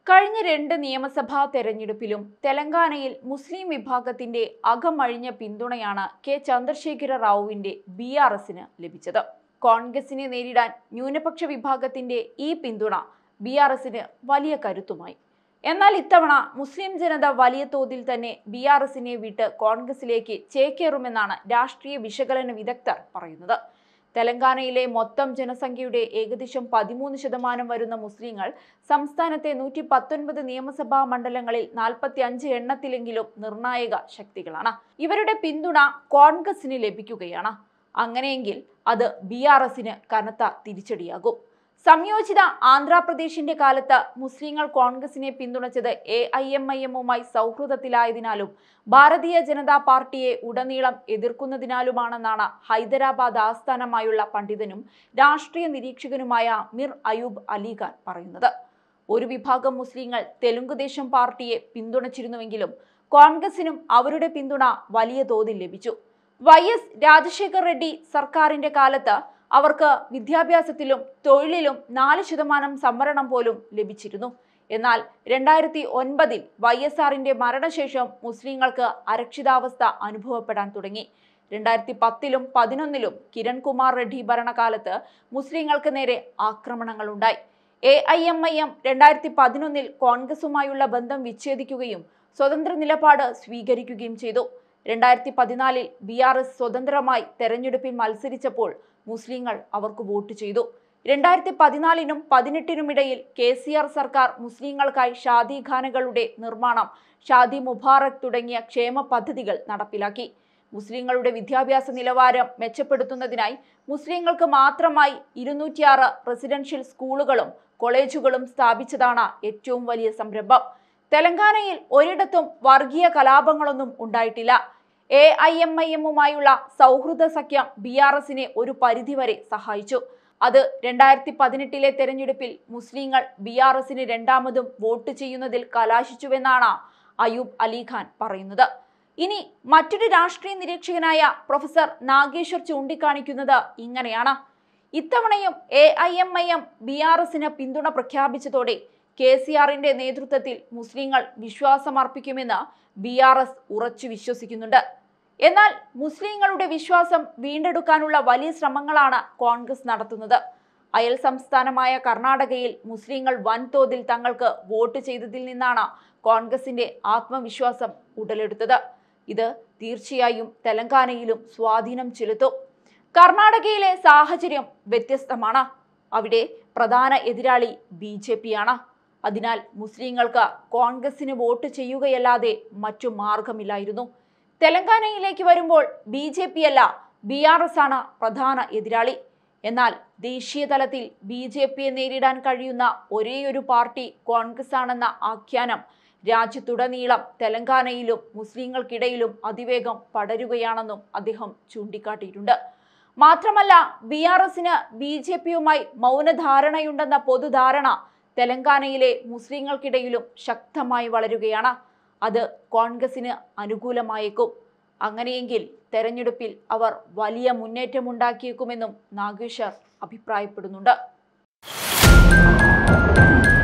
കഴിഞ്ഞ രണ്ട് നിയമസഭാ തെരഞ്ഞെടുപ്പിലും തെലങ്കാനയിൽ മുസ്ലിം വിഭാഗത്തിന്റെ അകമഴിഞ്ഞ പിന്തുണയാണ് കെ ചന്ദ്രശേഖര റാവുവിന്റെ ബി ആർ എസിന് ലഭിച്ചത് കോൺഗ്രസിനെ നേരിടാൻ ന്യൂനപക്ഷ വിഭാഗത്തിന്റെ ഈ പിന്തുണ ബി ആർ എസിന് വലിയ കരുത്തുമായി എന്നാൽ ഇത്തവണ മുസ്ലിം ജനത വലിയ തോതിൽ തന്നെ ബി ആർ എസിനെ വിട്ട് കോൺഗ്രസിലേക്ക് ചേക്കേറുമെന്നാണ് രാഷ്ട്രീയ വിശകലന വിദഗ്ധർ പറയുന്നത് തെലങ്കാനയിലെ മൊത്തം ജനസംഖ്യയുടെ ഏകദേശം പതിമൂന്ന് ശതമാനം വരുന്ന മുസ്ലിങ്ങൾ സംസ്ഥാനത്തെ നൂറ്റി പത്തൊൻപത് നിയമസഭാ മണ്ഡലങ്ങളിൽ നാൽപ്പത്തി അഞ്ച് എണ്ണത്തിലെങ്കിലും നിർണായക ശക്തികളാണ് ഇവരുടെ പിന്തുണ കോൺഗ്രസിന് ലഭിക്കുകയാണ് അങ്ങനെയെങ്കിൽ അത് ബി ആർ എസിന് കനത്ത തിരിച്ചടിയാകും സംയോജിത ആന്ധ്രാപ്രദേശിന്റെ കാലത്ത് മുസ്ലിങ്ങൾ കോൺഗ്രസിനെ പിന്തുണച്ചത് എ ഐ എം ഐ എമ്മുമായി സൗഹൃദത്തിലായതിനാലും ഭാരതീയ ജനതാ പാർട്ടിയെ ഉടനീളം എതിർക്കുന്നതിനാലുമാണെന്നാണ് ഹൈദരാബാദ് ആസ്ഥാനമായുള്ള പണ്ഡിതനും രാഷ്ട്രീയ നിരീക്ഷകനുമായ മിർ അയൂബ് അലിഖാൻ പറയുന്നത് ഒരു വിഭാഗം മുസ്ലിങ്ങൾ തെലുങ്കുദേശം പാർട്ടിയെ പിന്തുണച്ചിരുന്നുവെങ്കിലും കോൺഗ്രസിനും അവരുടെ പിന്തുണ വലിയ തോതിൽ ലഭിച്ചു വൈ എസ് രാജശേഖർ റെഡ്ഡി സർക്കാരിന്റെ കാലത്ത് അവർക്ക് വിദ്യാഭ്യാസത്തിലും തൊഴിലിലും നാല് ശതമാനം സംവരണം പോലും ലഭിച്ചിരുന്നു എന്നാൽ രണ്ടായിരത്തി ഒൻപതിൽ വൈ എസ് ആറിന്റെ മരണശേഷം മുസ്ലിങ്ങൾക്ക് അരക്ഷിതാവസ്ഥ അനുഭവപ്പെടാൻ തുടങ്ങി രണ്ടായിരത്തി പത്തിലും പതിനൊന്നിലും കിരൺകുമാർ റെഡ്ഡി ഭരണകാലത്ത് മുസ്ലിങ്ങൾക്ക് നേരെ ആക്രമണങ്ങളുണ്ടായി A I M I M രണ്ടായിരത്തി പതിനൊന്നിൽ കോൺഗ്രസുമായുള്ള ബന്ധം വിച്ഛേദിക്കുകയും സ്വതന്ത്ര നിലപാട് സ്വീകരിക്കുകയും ചെയ്തു രണ്ടായിരത്തി പതിനാലിൽ ബി ആർ എസ് സ്വതന്ത്രമായി തെരഞ്ഞെടുപ്പിൽ മത്സരിച്ചപ്പോൾ മുസ്ലിങ്ങൾ അവർക്ക് വോട്ട് ചെയ്തു രണ്ടായിരത്തി പതിനാലിനും പതിനെട്ടിനുമിടയിൽ കെ സി ആർ സർക്കാർ മുസ്ലിങ്ങൾക്കായി ഷാദി ഖാനകളുടെ നിർമ്മാണം ഷാദി മുബാറക് തുടങ്ങിയ ക്ഷേമ പദ്ധതികൾ നടപ്പിലാക്കി മുസ്ലിങ്ങളുടെ വിദ്യാഭ്യാസ നിലവാരം മെച്ചപ്പെടുത്തുന്നതിനായി മുസ്ലിങ്ങൾക്ക് മാത്രമായി ഇരുന്നൂറ്റിയാറ് റെസിഡൻഷ്യൽ സ്കൂളുകളും കോളേജുകളും സ്ഥാപിച്ചതാണ് ഏറ്റവും വലിയ സംരംഭം തെലങ്കാനയിൽ ഒരിടത്തും വർഗീയ കലാപങ്ങളൊന്നും ഉണ്ടായിട്ടില്ല എ ഐ എം ഐ എമ്മുമായുള്ള സൗഹൃദ സഖ്യം ബി ആർ എസിനെ ഒരു പരിധിവരെ സഹായിച്ചു അത് രണ്ടായിരത്തി പതിനെട്ടിലെ തെരഞ്ഞെടുപ്പിൽ മുസ്ലിങ്ങൾ ബി ആർ എസിന് രണ്ടാമതും വോട്ട് ചെയ്യുന്നതിൽ കലാശിച്ചുവെന്നാണ് അയൂബ് അലിഖാൻ പറയുന്നത് ഇനി മറ്റൊരു രാഷ്ട്രീയ നിരീക്ഷകനായ പ്രൊഫസർ നാഗേശ്വർ ചൂണ്ടിക്കാണിക്കുന്നത് ഇങ്ങനെയാണ് ഇത്തവണയും A I M I M B R എസിന് പിന്തുണ പ്രഖ്യാപിച്ചതോടെ കെ സി ആറിന്റെ നേതൃത്വത്തിൽ മുസ്ലിങ്ങൾ വിശ്വാസമർപ്പിക്കുമെന്ന് ബി ആർ എസ് ഉറച്ചു വിശ്വസിക്കുന്നുണ്ട് എന്നാൽ മുസ്ലിങ്ങളുടെ വിശ്വാസം വീണ്ടെടുക്കാനുള്ള വലിയ ശ്രമങ്ങളാണ് കോൺഗ്രസ് നടത്തുന്നത് അയൽ സംസ്ഥാനമായ കർണാടകയിൽ മുസ്ലിങ്ങൾ വൻതോതിൽ തങ്ങൾക്ക് വോട്ട് ചെയ്തതിൽ നിന്നാണ് കോൺഗ്രസിന്റെ ആത്മവിശ്വാസം ഉടലെടുത്തത് ഇത് തീർച്ചയായും തെലങ്കാനയിലും സ്വാധീനം ചെലുത്തും കർണാടകയിലെ സാഹചര്യം വ്യത്യസ്തമാണ് അവിടെ പ്രധാന എതിരാളി ബി ജെ പി ആണ് അതിനാൽ മുസ്ലിങ്ങൾക്ക് കോൺഗ്രസിന് വോട്ട് ചെയ്യുകയല്ലാതെ മറ്റു മാർഗമില്ലായിരുന്നു തെലങ്കാനയിലേക്ക് വരുമ്പോൾ ബി ജെ പി അല്ല ബി ആർ എസ് ആണ് പ്രധാന എതിരാളി എന്നാൽ ദേശീയ തലത്തിൽ ബി ജെ പിയെ നേരിടാൻ കഴിയുന്ന ഒരേയൊരു പാർട്ടി കോൺഗ്രസ് ആണെന്ന ആഖ്യാനം രാജ്യത്തുടനീളം തെലങ്കാനയിലും മുസ്ലിങ്ങൾക്കിടയിലും അതിവേഗം പടരുകയാണെന്നും അദ്ദേഹം ചൂണ്ടിക്കാട്ടിയിട്ടുണ്ട് മാത്രമല്ല ബി ആർ എസിന് ബി ജെ പിയുമായി മൗനധാരണയുണ്ടെന്ന പൊതുധാരണ തെലങ്കാനയിലെ മുസ്ലിങ്ങൾക്കിടയിലും ശക്തമായി വളരുകയാണ് അത് കോൺഗ്രസിന് അനുകൂലമായേക്കും അങ്ങനെയെങ്കിൽ തെരഞ്ഞെടുപ്പിൽ അവർ വലിയ മുന്നേറ്റമുണ്ടാക്കിയേക്കുമെന്നും നാഗേശ്വർ അഭിപ്രായപ്പെടുന്നുണ്ട്